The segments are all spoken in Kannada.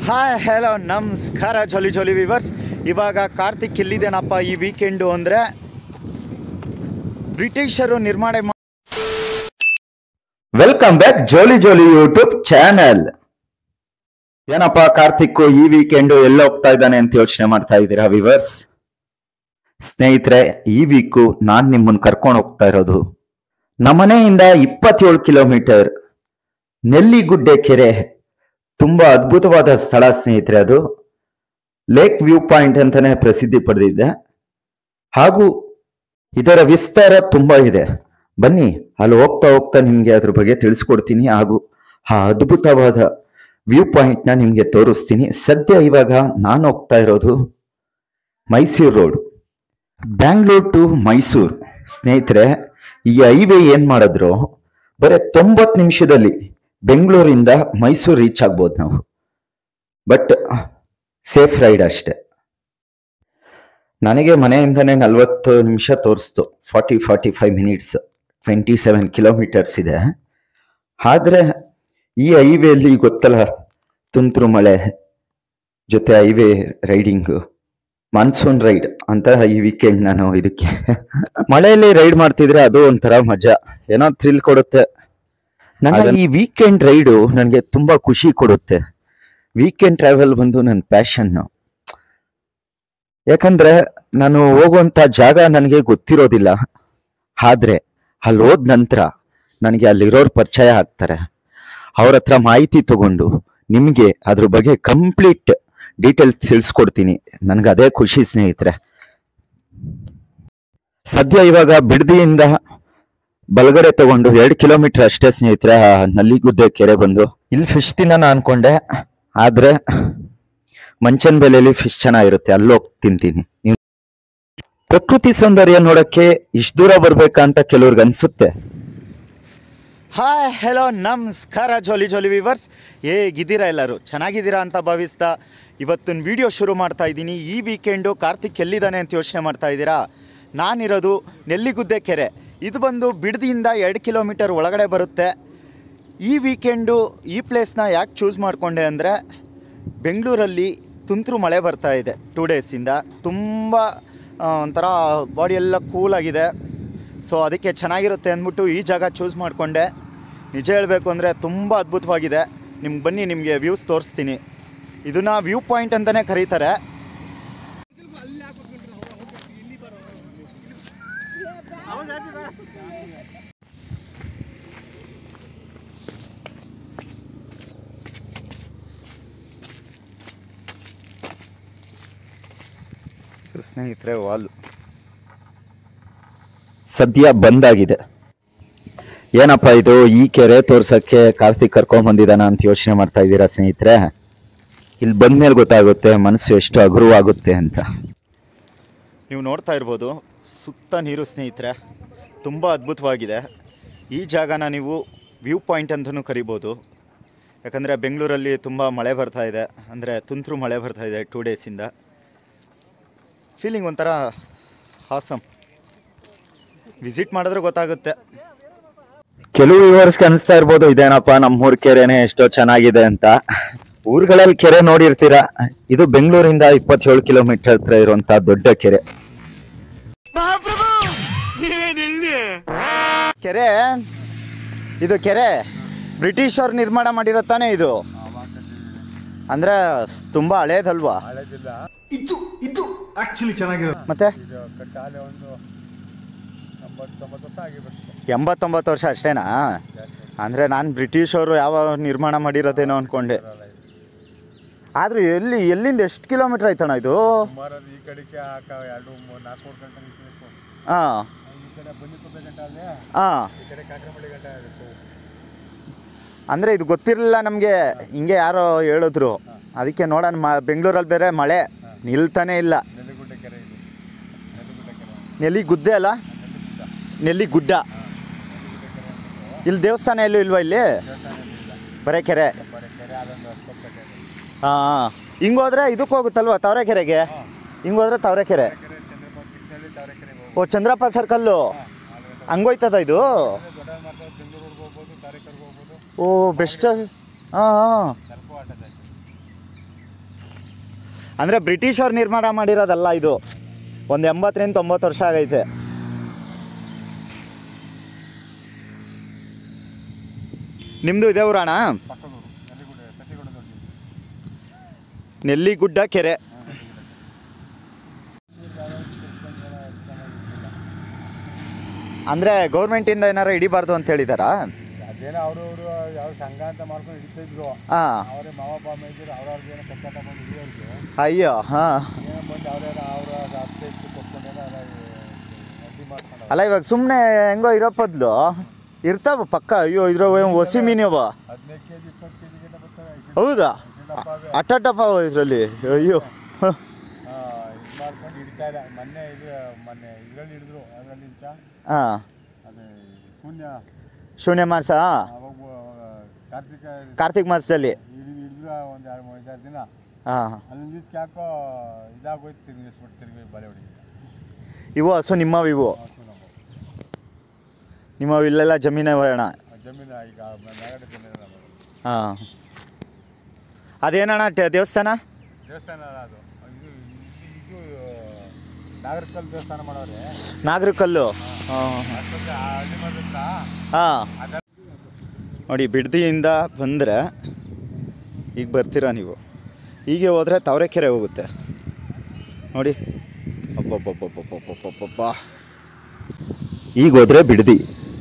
ಹಾಯ್ ಹಲೋ ನಮಸ್ಕಾರ ಜೊಲಿ ಜೊಲಿ ವಿವರ್ಸ್ ಇವಾಗ ಕಾರ್ತಿಕ್ ಎಲ್ಲಿದ್ದೇನಪ್ಪ ಈ ವೀಕೆಂಡು ಅಂದರೆ ಬ್ರಿಟಿಷರು ನಿರ್ಮಾಣ ಮಾ- welcome back jolly jolly YouTube channel ಏನಪ್ಪ ಕಾರ್ತಿಕ್ ಈ ವೀಕೆಂಡ್ ಎಲ್ಲ ಹೋಗ್ತಾ ಇದ್ದಾನೆ ಅಂತ ಯೋಚನೆ ಮಾಡ್ತಾ ಇದ್ದೀರಾ ವಿವರ್ಸ್ ಸ್ನೇಹಿತರೆ ಈ ವೀಕು ನಾನ್ ನಿಮ್ಮನ್ನ ಕರ್ಕೊಂಡು ಹೋಗ್ತಾ ಇರೋದು ನಮ್ಮನೆಯಿಂದ ಇಪ್ಪತ್ತೇಳು ಕಿಲೋಮೀಟರ್ ನೆಲ್ಲಿಗುಡ್ಡೆ ಕೆರೆ ತುಂಬಾ ಅದ್ಭುತವಾದ ಸ್ಥಳ ಸ್ನೇಹಿತರೆ ಅದು ಲೇಕ್ ವ್ಯೂ ಪಾಯಿಂಟ್ ಅಂತಾನೆ ಪ್ರಸಿದ್ಧಿ ಪಡೆದಿದೆ ಹಾಗೂ ಇದರ ವಿಸ್ತಾರ ತುಂಬಾ ಇದೆ ಬನ್ನಿ ಅಲ್ಲಿ ಹೋಗ್ತಾ ಹೋಗ್ತಾ ನಿಮ್ಗೆ ಅದ್ರ ಬಗ್ಗೆ ತಿಳಿಸ್ಕೊಡ್ತೀನಿ ಹಾಗೂ ಆ ಅದ್ಭುತವಾದ ವ್ಯೂ ಪಾಯಿಂಟ್ ನ ನಿಮ್ಗೆ ತೋರಿಸ್ತೀನಿ ಸದ್ಯ ಇವಾಗ ನಾನು ಹೋಗ್ತಾ ಇರೋದು ಮೈಸೂರು ರೋಡ್ ಬ್ಯಾಂಗ್ಳೂರ್ ಟು ಮೈಸೂರು ಸ್ನೇಹಿತರೆ ಈ ಹೈವೇ ಏನ್ ಮಾಡಿದ್ರು ಬರೀ ತೊಂಬತ್ತು ನಿಮಿಷದಲ್ಲಿ ಬೆಂಗಳೂರಿಂದ ಮೈಸೂರು ರೀಚ್ ಆಗ್ಬೋದು ನಾವು ಬಟ್ ಸೇಫ್ ರೈಡ್ ಅಷ್ಟೇ ನನಗೆ ಮನೆಯಿಂದನೇ ನಲ್ವತ್ತು ನಿಮಿಷ ತೋರಿಸ್ತು forty forty five minutes twenty seven kilometres ಇದೆ ಆದರೆ ಈ ಹೈವೇಲಿ ಗೊತ್ತಲ್ಲ ತುಂತುರು ಮಳೆ ಜೊತೆ ಹೈವೇ ರೈಡಿಂಗು ಮಾನ್ಸೂನ್ ರೈಡ್ ಅಂತ ಈ ವೀಕೆಂಡ್ ನಾನು ಇದಕ್ಕೆ ಮಳೆಯಲ್ಲಿ ರೈಡ್ ಮಾಡ್ತಿದ್ರೆ ಅದು ಒಂಥರ ಮಜಾ ಏನೋ ಥ್ರಿಲ್ ಕೊಡುತ್ತೆ ನನ್ನ ಈ ವೀಕೆಂಡ್ ರೈಡು ನನಗೆ ತುಂಬಾ ಖುಷಿ ಕೊಡುತ್ತೆ ವೀಕೆಂಡ್ ಟ್ರಾವೆಲ್ ಬಂದು ನನ್ನ ಪ್ಯಾಷನ್ನು ಯಾಕಂದ್ರೆ ನಾನು ಹೋಗುವಂತ ಜಾಗ ನನಗೆ ಗೊತ್ತಿರೋದಿಲ್ಲ ಆದ್ರೆ ಅಲ್ಲಿ ಹೋದ ನಂತರ ನನಗೆ ಅಲ್ಲಿರೋರ್ ಪರಿಚಯ ಆಗ್ತಾರೆ ಅವ್ರ ಹತ್ರ ಮಾಹಿತಿ ತಗೊಂಡು ನಿಮಗೆ ಅದ್ರ ಬಗ್ಗೆ ಕಂಪ್ಲೀಟ್ ಡೀಟೇಲ್ಸ್ ತಿಳಿಸ್ಕೊಡ್ತೀನಿ ನನಗೆ ಅದೇ ಖುಷಿ ಸ್ನೇಹಿತರೆ ಸದ್ಯ ಇವಾಗ ಬಿಡದಿಯಿಂದ ಬಲಗಡೆ ತಗೊಂಡು ಎರಡು ಕಿಲೋಮೀಟರ್ ಅಷ್ಟೇ ಸ್ನೇಹಿತರೆ ಆ ನಲ್ಲಿಗುದ್ದೆ ಕೆರೆ ಬಂದು ಇಲ್ಲಿ ಫಿಶ್ ತಿನ್ನ ಅನ್ಕೊಂಡೆ ಆದ್ರೆ ಮಂಚನ್ ಬೆಲೆಯಲ್ಲಿ ಫಿಶ್ ಚೆನ್ನಾಗಿರುತ್ತೆ ಅಲ್ಲಿ ಹೋಗಿ ತಿಂತೀನಿ ನೀವು ಪ್ರಕೃತಿ ಸೌಂದರ್ಯ ನೋಡಕ್ಕೆ ಇಷ್ಟು ದೂರ ಬರ್ಬೇಕಂತ ಕೆಲವ್ರಿಗೆ ಅನ್ಸುತ್ತೆ ಹಾಯ್ ಹಲೋ ನಮಸ್ಕಾರ ಜೊಲಿ ಜೊಲಿ ವಿವರ್ಸ್ ಹೇಗಿದ್ದೀರಾ ಎಲ್ಲರೂ ಚೆನ್ನಾಗಿದ್ದೀರಾ ಅಂತ ಭಾವಿಸ್ತಾ ಇವತ್ತಿನ ವಿಡಿಯೋ ಶುರು ಮಾಡ್ತಾ ಇದ್ದೀನಿ ಈ ವೀಕೆಂಡು ಕಾರ್ತಿಕ್ ಎಲ್ಲಿದ್ದಾನೆ ಅಂತ ಯೋಚನೆ ಮಾಡ್ತಾ ಇದ್ದೀರಾ ನಾನಿರೋದು ನೆಲ್ಲಿಗುದ್ದೆ ಕೆರೆ ಇದು ಬಂದು ಬಿಡದಿಯಿಂದ ಎರಡು ಕಿಲೋಮೀಟರ್ ಒಳಗಡೆ ಬರುತ್ತೆ ಈ ವೀಕೆಂಡು ಈ ಪ್ಲೇಸ್ನ ಯಾಕೆ ಚೂಸ್ ಮಾಡಿಕೊಂಡೆ ಅಂದರೆ ಬೆಂಗಳೂರಲ್ಲಿ ತುಂತುರು ಮಳೆ ಬರ್ತಾ ಇದೆ ಟೂ ಡೇಸಿಂದ ತುಂಬ ಆ, ಒಂಥರ ಬಾಡಿ ಎಲ್ಲ ಕೂಲಾಗಿದೆ ಸೊ ಅದಕ್ಕೆ ಚೆನ್ನಾಗಿರುತ್ತೆ ಅಂದ್ಬಿಟ್ಟು ಈ ಜಾಗ ಚೂಸ್ ಮಾಡಿಕೊಂಡೆ ನಿಜ ಹೇಳಬೇಕು ಅಂದರೆ ತುಂಬ ಅದ್ಭುತವಾಗಿದೆ ನಿಮ್ಗೆ ಬನ್ನಿ ನಿಮಗೆ ವ್ಯೂಸ್ ತೋರಿಸ್ತೀನಿ ಇದನ್ನು ವ್ಯೂ ಪಾಯಿಂಟ್ ಅಂತಲೇ ಕರೀತಾರೆ ಸ್ನೇಹಿತರೆ ವಾಲ್ ಸದ್ಯ ಬಂದಾಗಿದೆ ಏನಪ್ಪ ಇದು ಈ ಕೆರೆ ತೋರ್ಸಕ್ಕೆ ಕಾರ್ತಿಕ್ ಕರ್ಕೊಂಡ್ ಬಂದಿದ್ದಾನ ಅಂತ ಯೋಚನೆ ಮಾಡ್ತಾ ಇದ್ದೀರಾ ಸ್ನೇಹಿತರೆ ಇಲ್ಲಿ ಬಂದ್ಮೇಲೆ ಗೊತ್ತಾಗುತ್ತೆ ಮನಸ್ಸು ಎಷ್ಟು ಹಗುರವಾಗುತ್ತೆ ಅಂತ ನೀವು ನೋಡ್ತಾ ಇರ್ಬೋದು ಸುತ್ತ ನೀರು ಸ್ನೇಹಿತರೆ ತುಂಬ ಅದ್ಭುತವಾಗಿದೆ ಈ ಜಾಗನ ನೀವು ವ್ಯೂ ಪಾಯಿಂಟ್ ಅಂತಲೂ ಕರಿಬೋದು ಯಾಕಂದರೆ ಬೆಂಗಳೂರಲ್ಲಿ ತುಂಬ ಮಳೆ ಬರ್ತಾ ಇದೆ ಅಂದರೆ ತುಂತುರು ಮಳೆ ಬರ್ತಾ ಇದೆ ಟೂ ಡೇಸಿಂದ ಫೀಲಿಂಗ್ ಒಂಥರ ಹಾಸಮ್ ವಿಸಿಟ್ ಮಾಡಿದ್ರೆ ಗೊತ್ತಾಗುತ್ತೆ ಕೆಲವು ವ್ಯೂವರ್ಸ್ಗೆ ಅನಿಸ್ತಾ ಇರ್ಬೋದು ಇದೇನಪ್ಪ ನಮ್ಮೂರ್ ಕೆರೆನೆ ಎಷ್ಟೋ ಚೆನ್ನಾಗಿದೆ ಅಂತ ಊರುಗಳಲ್ಲಿ ಕೆರೆ ನೋಡಿರ್ತೀರಾ ಇದು ಬೆಂಗಳೂರಿಂದ ಇಪ್ಪತ್ತೇಳು ಕಿಲೋಮೀಟರ್ ಹತ್ರ ಇರುವಂತ ದೊಡ್ಡ ಕೆರೆ ಕೆರೆ ಇದು ಕೆರೆ ಬ್ರಿಟಿಷರು ನಿರ್ಮಾಣ ಮಾಡಿರೋ ತಾನೇ ಇದು ಅಂದರೆ ತುಂಬ ಹಳೇದಲ್ವಾ ಇದು ಇದು ಆಕ್ಚುಲಿ ಚೆನ್ನಾಗಿರೋದು ಮತ್ತೆ ಎಂಬತ್ತೊಂಬತ್ತು ವರ್ಷ ಅಷ್ಟೇನಾ ಅಂದರೆ ನಾನು ಬ್ರಿಟಿಷರು ಯಾವ ನಿರ್ಮಾಣ ಮಾಡಿರೋದೇನೋ ಅಂದ್ಕೊಂಡೆ ಆದರೂ ಎಲ್ಲಿ ಎಲ್ಲಿಂದ ಎಷ್ಟು ಕಿಲೋಮೀಟ್ರ್ ಆಯ್ತಣ್ಣ ಇದು ಸುಮಾರು ಈ ಕಡೆಗೆ ಆಕ ಎರಡು ಮೂರು ನಾಲ್ಕು ಮೂರು ಗಂಟೆ ನಿಂತ್ಬೇಕು. ಹಾಂ ಈ ಕಡೆ ಬಂದಿಕೊಪ್ಪೆ ಗಂಟೆ ಅಲ್ಲೇ ಹಾಂ ಈ ಕಡೆ ಕಾಕ್ರಮಳ್ಳಿ ಗಂಟೆ ಆಗುತ್ತೆ ಅಂದರೆ ಇದು ಗೊತ್ತಿರಲಿಲ್ಲ ನಮಗೆ ಹಿಂಗೆ ಯಾರೋ ಹೇಳಿದ್ರು ಅದಕ್ಕೆ ನೋಡೋಣ ಮ ಬೆಂಗಳೂರಲ್ಲಿ ಬೇರೆ ಮಳೆ ನಿಲ್ತಾನೇ ಇಲ್ಲ ನೆಲ್ಲಿಗುಡ್ಡೆ ಕೆರೆ ಇದು ನೆಲ್ಲಿಗುಡ್ಡೆ ಕೆರೆ ನೆಲ್ಲಿ ಗುದ್ದೆ ಅಲ್ಲ ನೆಲ್ಲಿ ಗುಡ್ಡ ಇಲ್ಲಿ ದೇವಸ್ಥಾನ ಎಲ್ಲೂ ಇಲ್ವಾ ಇಲ್ಲಿ ಬರೇ ಕೆರೆ ಬರೀ ಕೆರೆ ಅದೊಂದು ಹಸ್ಕೊಪ್ ಕಟ್ಟೆ ಇದೆ. ಹಾಂ ಹಾಂ ಹಿಂಗೋದ್ರೆ ಇದಕ್ಕೆ ಹೋಗುತ್ತಲ್ವ ತಾವರೆಕೆರೆಗೆ ಹಿಂಗೋದ್ರೆ ತಾವರೆಕೆರೆ ಕೆರೆ ಚಂದ್ರಪ್ಪ ಕಿಟ್ಟಳ್ಳಿ ತಾವರೆಕೆರೆಗೆ ಹೋಗ್ಬೋದು ಓ ಚಂದ್ರಪ್ಪ ಸರ್ಕಲ್ಲು ಹಂಗೋಯ್ತದ ಇದು ದೊಡ್ಡ ಮಾಡ್ತಾರೆ ಬೆಂಗಳೂರಿಗೆ ಹೋಗ್ಬೋದು ತಾರೀಕರ್ಗೆ ಹೋಗ್ಬೋದು ಓ ಬೆಸ್ಟ್ ಹಾಂ ಹಾಂ ಕರ್ಕೋ ಆಟದ ಅಂದರೆ ಬ್ರಿಟಿಷವ್ರು ನಿರ್ಮಾಣ ಮಾಡಿರೋದಲ್ಲ ಇದು ಒಂದು ಎಂಬತ್ತರಿಂದ ತೊಂಬತ್ತು ವರ್ಷ ಆಗೈತೆ ನಿಮ್ಮದು ಇದೇ ಊರಣ ಪಕ್ಕದೂರು ನೆಲ್ಲಿಗುಡ್ಡ ಸತಿಗುಡ ದೊಡ್ಡ ನೆಲ್ಲಿಗುಡ್ಡ ಕೆರೆ ಅಂದರೆ ಗೌರ್ಮೆಂಟಿಂದ ಏನಾರು ಹಿಡಿಬಾರ್ದು ಅಂತ ಹೇಳಿದಾರಾ ಅದೇನೋ ಅವರು ಅವರು ಯಾವ ಸಂಘ ಅಂತ ಮಾಡ್ಕೊಂಡು ಹಿಡಿತಿದ್ರು ಹಾಂ ಅವರೇ ಮಾವ ಅಪ್ಪ ಮೇಜರು ಅವ್ರವ್ರಿಗೆ ಏನೋ ಕಷ್ಟ ತಗೊಂಡು ಹಿಡಿಯೋರಿಗೆ ಅಯ್ಯೋ ಹಾಂ ಏನೋ ಬಂದು ಅವರೇನೋ ಅವರ ಅಷ್ಟೇ ಇಷ್ಟು ಕೊಟ್ಕೊಂಡೇನೋ ಎಲ್ಲ ಅಡ್ಡಿ ಮಾಡ್ಕೊಂಡು ಅಲ್ಲ ಇವಾಗ ಸುಮ್ಮನೆ ಹೆಂಗೋ ಇರೋ ಬದಲು ಇರ್ತಾವ ಪಕ್ಕ ಅಯ್ಯೋ ಇದ್ರ ಹೊಸಿ ಮೀನವ ಹದಿನೈದು ಕೆ ಜಿ ಇಪ್ಪತ್ತು ಕೆ ಜಿಗೆಲ್ಲ ಬರ್ತಾರೆ ಹೌದಾ ಇದನ್ನಪ್ಪ ಅಟ್ಟಪ್ಪ ಇದರಲ್ಲಿ ಅಯ್ಯೋ ಹ. ಇದು ಮಾಡ್ಕೊಂಡು ಹಿಡಿತಾ ಇಲ್ಲ ಮೊನ್ನೆ ಇದು ಮೊನ್ನೆ ಇದರಲ್ಲಿ ಹಿಡಿದ್ರು ಅದರಲ್ಲಿ ಇಂಚ ಹಾಂ ಅದೇ ಶೂನ್ಯ ಶೂನ್ಯ ಮಾಸ ಅವಾಗ ಕಾರ್ತಿಕ ಕಾರ್ತಿಕ್ ಮಾಸದಲ್ಲಿ ಹಿಡಿದು ಹಿಡಿದ್ರು ಒಂದು ಎರಡು ಮೂರು ಐದಾರು ದಿನ ಹಾಂ ಅಲ್ಲಿಂದ ಈಚೆಗೆ ಯಾಕೋ ಇದಾಗೋಯ್ತು ತಿರುಗಿಸ್ಬಿಟ್ಟು ತಿರುಗಿ ಬಲೆ ಹೊಡಿ ಇವು ಹಸು ನಿಮ್ಮವು ಇವು ನಿಮ್ಮವು ಇಲ್ಲೆಲ್ಲ ಜಮೀನೇ ಅಣ್ಣ ಜಮೀನು ಈಗ ಮ್ಯಾಗಡೆ ಜಮೀನು ನಮ್ಮದು ಹಾಂ ಅದೇನಣ್ಣ ಟ- ದೇವಸ್ಥಾನ ದೇವಸ್ಥಾನ ಅದು ಇದು ಇದು ನಾಗರಿಕಲ್ ದೇವಸ್ಥಾನ ಮಾಡೋರೆ ನಾಗರಕಲ್ಲು ಹಾಂ ಅಷ್ಟೊಂದು ಆ ಹಳ್ಳಿ ಮಾಡೋದ್ರಿಂದ ಹಾಂ ಅದ ನೋಡಿ ಬಿಡದಿಯಿಂದ ಬಂದರೆ ಈಗ ಬರ್ತೀರಾ ನೀವು ಹೀಗೆ ಹೋದರೆ ತಾವರೆಕೆರೆ ಹೋಗುತ್ತೆ ನೋಡಿ ಅಬ್ಬಬ್ಬಬ್ಬಬ್ಬಬ್ಬಬ್ಬಬ್ಬ ಈಗ ಹೋದ್ರೆ ಬಿಡದಿ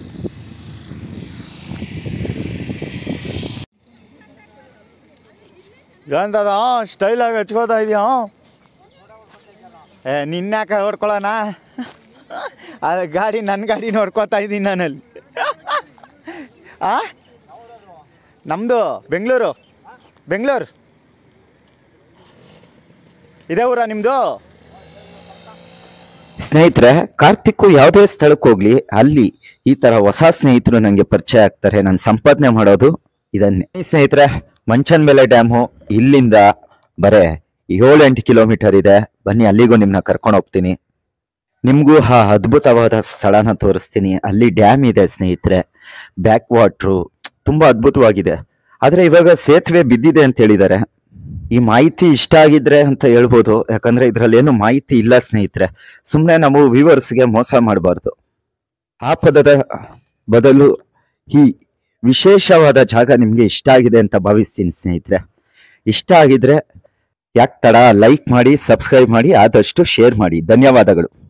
ಏನದ ಸ್ಟೈಲಾಗಿ ಹಚ್ಕೋತಾ ಇದೆಯಾ ಏ ನಿನ್ಯಾಕೆ ಹೊಡ್ಕೊಳ್ಳೋಣ ಅದು ಗಾಡಿ ನನ್ನ ಗಾಡಿ ನೋಡ್ಕೋತಾ ಇದ್ದೀನಿ ನಾನಲ್ಲಿ ಆ ನಮ್ಮದು ಬೆಂಗಳೂರು ಬೆಂಗಳೂರು ಇದೇ ಊರಾ ನಿಮ್ಮದು ಸ್ನೇಹಿತರೆ ಕಾರ್ತಿಕ್ಕು ಯಾವುದೇ ಸ್ಥಳಕ್ಕೆ ಹೋಗ್ಲಿ ಅಲ್ಲಿ ಈ ತರ ಹೊಸ ಸ್ನೇಹಿತರು ನಂಗೆ ಪರಿಚಯ ಆಗ್ತಾರೆ ನಾನು ಸಂಪಾದನೆ ಮಾಡೋದು ಇದನ್ನೇ ಈ ಸ್ನೇಹಿತರೆ ಮಂಚನ್ ಮೇಲೆ ಡ್ಯಾಮು ಇಲ್ಲಿಂದ ಬರೇ ಏಳು ಎಂಟು ಕಿಲೋಮೀಟರ್ ಇದೆ ಬನ್ನಿ ಅಲ್ಲಿಗೂ ನಿಮ್ನ ಕರ್ಕೊಂಡು ಹೋಗ್ತೀನಿ ನಿಮಗೂ ಆ ಅದ್ಭುತವಾದ ಸ್ಥಳನ ತೋರಿಸ್ತೀನಿ ಅಲ್ಲಿ ಡ್ಯಾಮ್ ಇದೆ ಸ್ನೇಹಿತರೆ ಬ್ಯಾಕ್ ವಾಟ್ರು ತುಂಬಾ ಅದ್ಭುತವಾಗಿದೆ ಆದ್ರೆ ಇವಾಗ ಸೇತುವೆ ಬಿದ್ದಿದೆ ಅಂತ ಹೇಳಿದ್ದಾರೆ ಈ ಮಾಹಿತಿ ಇಷ್ಟ ಆಗಿದ್ರೆ ಅಂತ ಹೇಳ್ಬೋದು ಯಾಕಂದ್ರೆ ಇದ್ರಲ್ಲಿ ಏನು ಮಾಹಿತಿ ಇಲ್ಲ ಸ್ನೇಹಿತರೆ ಸುಮ್ಮನೆ ನಾವು ವ್ಯೂವರ್ಸ್ಗೆ ಮೋಸ ಮಾಡಬಾರ್ದು ಆ ಪದದ ಬದಲು ಈ ವಿಶೇಷವಾದ ಜಾಗ ನಿಮ್ಗೆ ಇಷ್ಟ ಆಗಿದೆ ಅಂತ ಭಾವಿಸ್ತೀನಿ ಸ್ನೇಹಿತರೆ ಇಷ್ಟ ಆಗಿದ್ರೆ ಯಾಕೆ ತಡ ಲೈಕ್ ಮಾಡಿ ಸಬ್ಸ್ಕ್ರೈಬ್ ಮಾಡಿ ಆದಷ್ಟು ಶೇರ್ ಮಾಡಿ ಧನ್ಯವಾದಗಳು